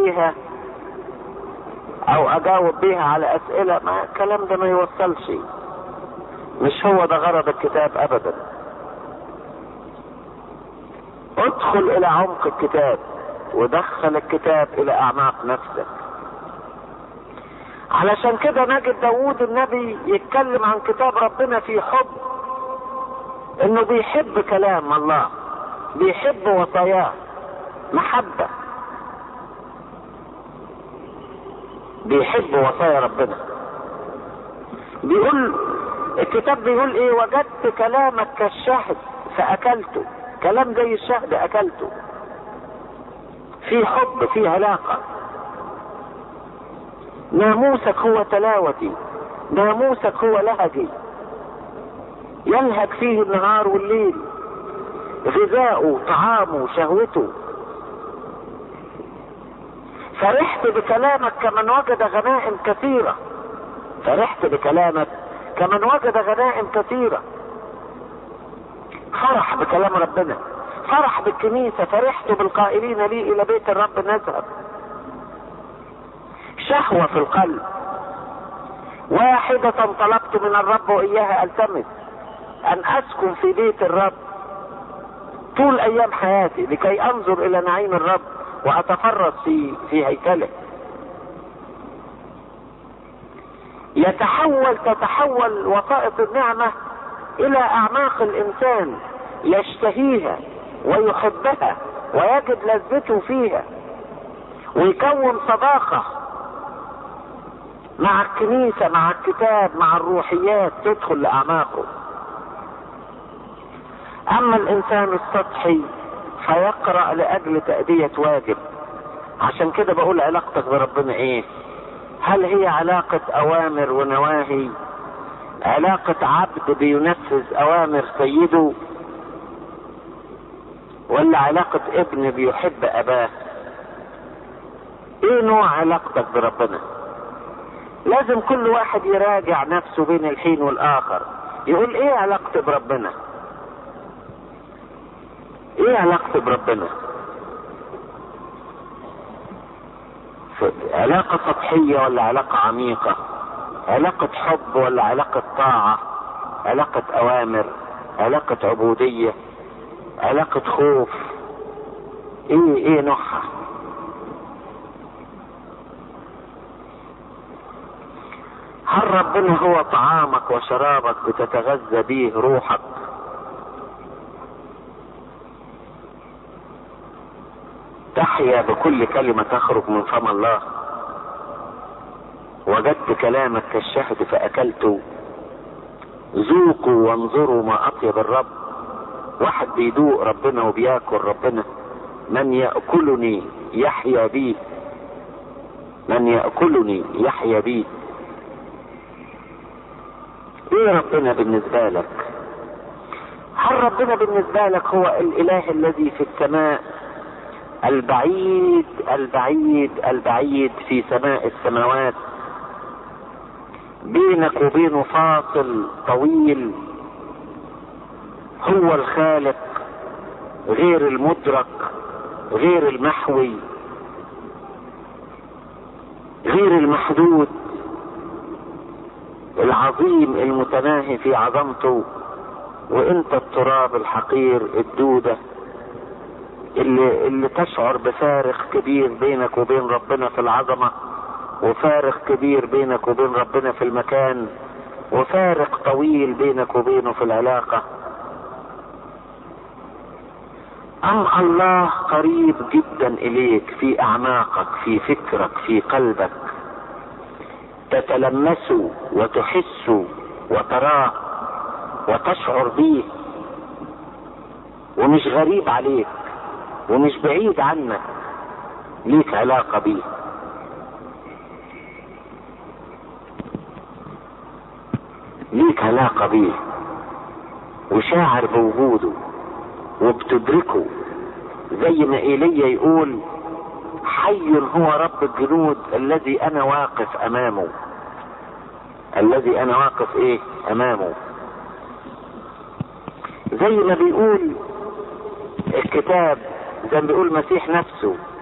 بيها او اجاوب بيها على اسئلة ما الكلام ده ما يوصلش مش هو ده غرض الكتاب ابدا ادخل الى عمق الكتاب ودخل الكتاب الى اعماق نفسك علشان كده نجد داوود النبي يتكلم عن كتاب ربنا في حب انه بيحب كلام الله بيحب وصاياه محبة بيحب وصايا ربنا بيقول الكتاب بيقول ايه وجدت كلامك كالشهد فاكلته كلام زي الشهد اكلته في حب في علاقة ناموسك هو تلاوتي ناموسك هو لهجي يلهج فيه النهار والليل غذاؤه طعامه شهوته فرحت بكلامك كمن وجد غنائم كثيرة فرحت بكلامك كمن وجد غنائم كثيرة فرح بكلام ربنا فرح بالكنيسة فرحت بالقائلين لي إلى بيت الرب نذهب شهوة في القلب واحدة طلبت من الرب وإياها ألتمس أن أسكن في بيت الرب طول أيام حياتي لكي أنظر إلى نعيم الرب وأتفرس في في هيكله يتحول تتحول وسائط النعمة إلى أعماق الإنسان يشتهيها ويحبها ويجد لذته فيها ويكون صداقة مع الكنيسة مع الكتاب مع الروحيات تدخل لأعماقه أما الإنسان السطحي فيقرأ لأجل تأدية واجب عشان كده بقول علاقتك بربنا إيه هل هي علاقة أوامر ونواهي علاقة عبد بينفذ أوامر سيده ولا علاقة ابن بيحب أباه ايه نوع علاقتك بربنا لازم كل واحد يراجع نفسه بين الحين والآخر يقول ايه علاقتي بربنا ايه علاقتي بربنا علاقة سطحية ولا علاقة عميقة علاقة حب ولا علاقة طاعة علاقة أوامر علاقة عبودية علاقة خوف ايه ايه نوعها هل ربنا هو طعامك وشرابك بتتغذى به روحك تحيا بكل كلمة تخرج من فم الله وجدت كلامك كالشهد فأكلته ذوقوا وانظروا ما أطيب الرب واحد بيدوق ربنا وبياكل ربنا من يأكلني يحيا بي من يأكلني يحيا بي ايه ربنا بالنسبة لك هل ربنا بالنسبة لك هو الاله الذي في السماء البعيد البعيد البعيد في سماء السماوات بينك وبينه فاصل طويل هو الخالق غير المدرك غير المحوي غير المحدود العظيم المتناهي في عظمته وانت التراب الحقير الدودة اللي, اللي تشعر بفارق كبير بينك وبين ربنا في العظمة وفارق كبير بينك وبين ربنا في المكان وفارق طويل بينك وبينه في العلاقة أم الله قريب جدا إليك في أعماقك في فكرك في قلبك تتلمسه وتحسه وتراه وتشعر به ومش غريب عليك ومش بعيد عنك ليك علاقة بيه ليك علاقة بيه وشاعر بوجوده وبتدركه زي ما ايليا يقول حي هو رب الجنود الذي انا واقف امامه الذي انا واقف ايه امامه زي ما بيقول الكتاب زي ما بيقول مسيح نفسه